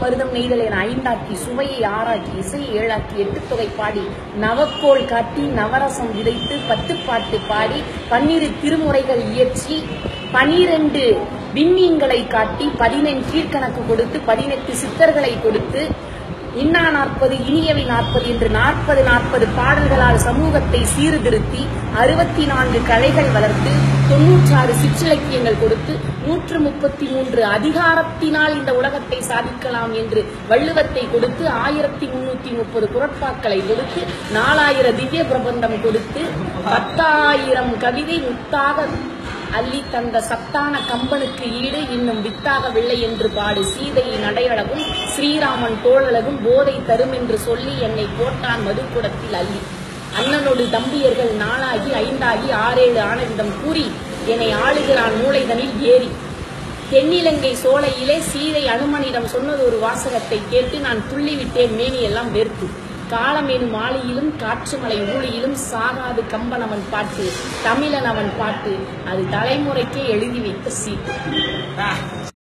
மருதம் நெய்தல் என ஐந்தாக்கி சுவையை ஆறாக்கி இசையை ஏழாக்கி எட்டு தொகை பாடி நவக்கோள் காட்டி நவரசம் விதைத்து பத்துப்பாட்டு பாடி பன்னிரு திருமுறைகள் இயற்றி பனிரெண்டு விண்மீன்களை காட்டி பதினெண் கீழ்கணக்கு கொடுத்து பதினெட்டு சித்தர்களை கொடுத்து இன்னா நாற்பது இனியவை நாற்பது என்று நாற்பது நாற்பது பாடல்களால் சமூகத்தை சீர்திருத்தி அறுபத்தி நான்கு கலைகள் வளர்த்து தொன்னூற்றாறு சிற்றிலக்கியங்கள் கொடுத்து நூற்று முப்பத்தி மூன்று அதிகாரத்தினால் இந்த உலகத்தை சாதிக்கலாம் என்று வள்ளுவத்தை கொடுத்து ஆயிரத்தி முன்னூத்தி முப்பது குரட்பாக்களை கொடுத்து நாலாயிர திவ்ய பிரபந்தம் கொடுத்து பத்தாயிரம் கவிதை முத்தாக அள்ளி தந்த சத்தான கம்பனுக்கு ஈடு இன்னும் வித்தாகவில்லை என்று பாடு சீதையின் அடையளவும் ஸ்ரீராமன் தோழலகும் போதை தரும் என்று சொல்லி என்னை போட்டான் மதுக்குடத்தில் அள்ளி அண்ணனோடு தம்பியர்கள் நாளாகி ஐந்தாகி ஆறேழு ஆனந்தம் கூறி என்னை ஆளுகிறான் மூளைதனில் ஏறி தென்னிலங்கை சோலையிலே சீதை அனுமனிடம் சொன்னது ஒரு வாசகத்தை கேட்டு நான் துள்ளிவிட்டேன் மேனியெல்லாம் வெறுத்து காலம் எனும் ஆளியிலும் காற்றுமலை ஊழியிலும் சாகாது கம்பன் அவன் பாட்டு தமிழன் அவன் பாட்டு அது தலைமுறைக்கே எழுதி வைத்த சீட்டு